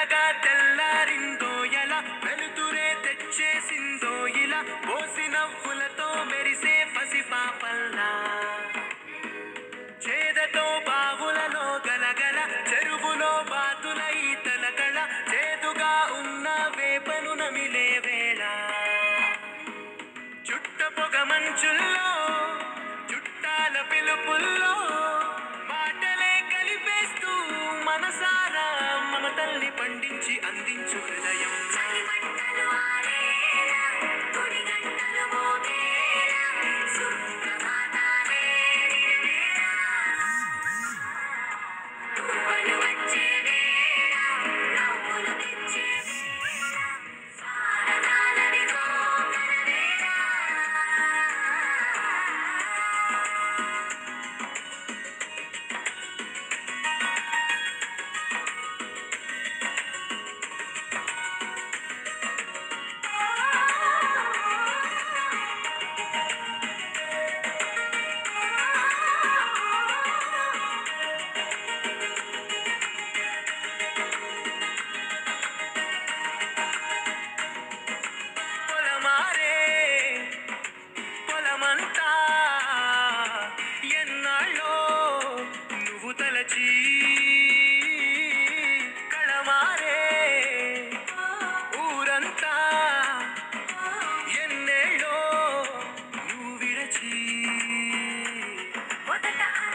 మెల్లగా తెల్లారిందో ఎలా వెలుతురే తెచ్చేసిందో ఇలా పోసి నవ్వులతో మెరిసే పసి పాపల్లా చేదతో బావులలో గలగల చెరువులో బాతుల ఈతల కళ చేదుగా ఉన్న వేపను నమిలే వేళ చుట్ట పొగ మంచుల్లో చుట్టాల పిలుపుల్లో మాటలే కలిపేస్తూ మనసారా మమతల్ని పండించి అందించు హృదయం చలిమంటలు ఆరేలా, గుడిగంటలు మోగేలా, సుప్రభాతాలే నినవేళ. తువ్వలు వచ్చే వేళ, నవ్వులు తెచ్చే వేళ, సారదాలదిగో కనవేళ. పొలమారే పొలమంతా ఎన్నాళ్ళో నువ్వు తలచి కళమారే ఊరంతా ఎన్నేళ్ళో నువ్వు విడచి మొదట